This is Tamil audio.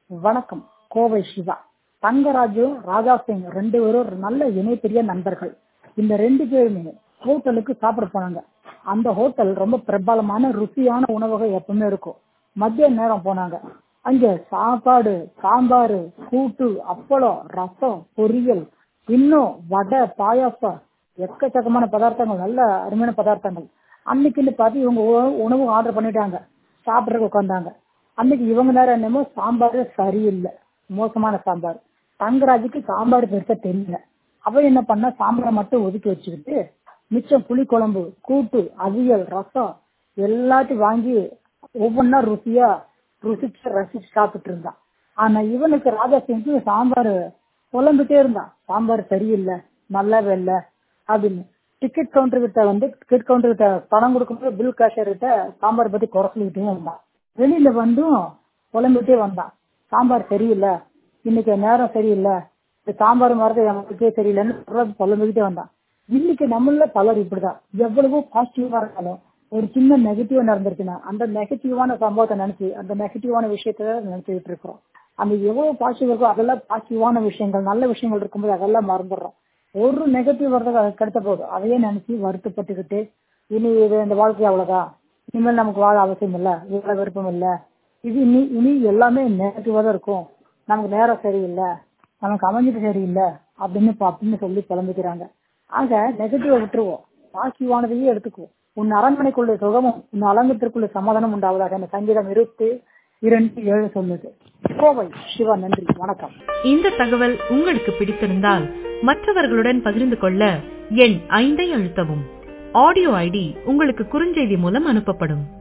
வணக்கம் கோவை சிவா தங்கராஜும் ராஜா சிங் ரெண்டு பேரும் ஒரு நல்ல இணைப்பிரிய நண்பர்கள் இந்த ரெண்டு பேருமே ஹோட்டலுக்கு சாப்பிட போனாங்க அந்த ஹோட்டல் ரொம்ப பிரபலமான ருசியான உணவகம் எப்பவுமே இருக்கும் மதிய நேரம் போனாங்க அங்க சாப்பாடு சாம்பார் கூட்டு அப்பளம் ரசம் பொரியல் இன்னும் வடை பாயாசம் எக்கச்சக்கமான பதார்த்தங்கள் நல்ல அருமையான பதார்த்தங்கள் அன்னைக்குன்னு பார்த்து இவங்க உ- உணவு ஆர்டர் பண்ணிட்டாங்க சாப்பிட்றதுக்கு உட்காந்தாங்க அன்னைக்கு இவங்க நேரம் என்னமோ சாம்பார் சரியில்லை மோசமான சாம்பார் தங்கராஜுக்கு சாம்பார் பெருசா தெரியல அவன் என்ன பண்ணா சாம்பாரை மட்டும் ஒதுக்கி வச்சுக்கிட்டு மிச்சம் புளிக்குழம்பு கூட்டு அவியல் ரசம் எல்லாத்தையும் வாங்கி ஒவ்வொன்றா ருசியா ருசிச்சு ரசிச்சு சாப்பிட்டு இருந்தான் ஆனா இவனுக்கு ராஜா சிங்க்கு சாம்பார் புலம்பிட்டே இருந்தான் சாம்பார் சரியில்லை நல்லாவே இல்லை அப்படின்னு டிக்கெட் கவுண்டர் கிட்ட வந்து டிக்கெட் கவுண்டர் கிட்ட பணம் கொடுக்கும்போது பில் கேஷியர் கிட்ட சாம்பார் பத்தி குறை சொல்லிக்கிட்டே இருந்தான் வெளியில வந்தும் புலம்பிட்டே வந்தான் சாம்பார் சரியில்லை இன்னைக்கு நேரம் சரியில்லை இந்த சாம்பார் மாதிரி நமக்கே சரியில்லைன்னு சொல்றது புலம்பிக்கிட்டே வந்தான் இன்னைக்கு நம்மள பலர் இப்படிதான் எவ்வளவோ பாசிட்டிவா இருந்தாலும் ஒரு சின்ன நெகட்டிவா நடந்துருச்சுன்னா அந்த நெகட்டிவான சம்பவத்தை நினைச்சு அந்த நெகட்டிவான விஷயத்த நினைச்சுக்கிட்டு இருக்கிறோம் அந்த எவ்வளவு பாசிட்டிவ் இருக்கோ அதெல்லாம் பாசிட்டிவான விஷயங்கள் நல்ல விஷயங்கள் இருக்கும்போது அதெல்லாம் மறந்துடுறோம் ஒரு நெகட்டிவ் வர்றது அது கிடைத்த போதும் அதையே நினைச்சு வருத்தப்பட்டுக்கிட்டு இனி இது இந்த வாழ்க்கை அவ்வளவுதான் இனிமேல் நமக்கு வாழ அவசியம் இல்ல இவ்வளவு விருப்பம் இல்ல இது இனி இனி எல்லாமே நெகட்டிவா தான் இருக்கும் நமக்கு நேரம் சரியில்லை நமக்கு அமைஞ்சிட்டு சரியில்லை அப்படின்னு ப- அப்படின்னு சொல்லி புலம்பிக்கிறாங்க ஆக நெகட்டிவா விட்டுருவோம் பாசிட்டிவானதையே எடுத்துக்குவோம் உன் அரண்மனைக்குள்ள சுகமும் உன் அலங்கத்திற்குள்ள சமாதானம் உண்டாவதாக இந்த சங்கீதம் இருபத்தி இரண்டு ஏழு சொல்லுது கோவை சிவா நன்றி வணக்கம் இந்த தகவல் உங்களுக்கு பிடித்திருந்தால் மற்றவர்களுடன் பகிர்ந்து கொள்ள எண் ஐந்தை அழுத்தவும் ஆடியோ ஐடி உங்களுக்கு குறுஞ்செய்தி மூலம் அனுப்பப்படும்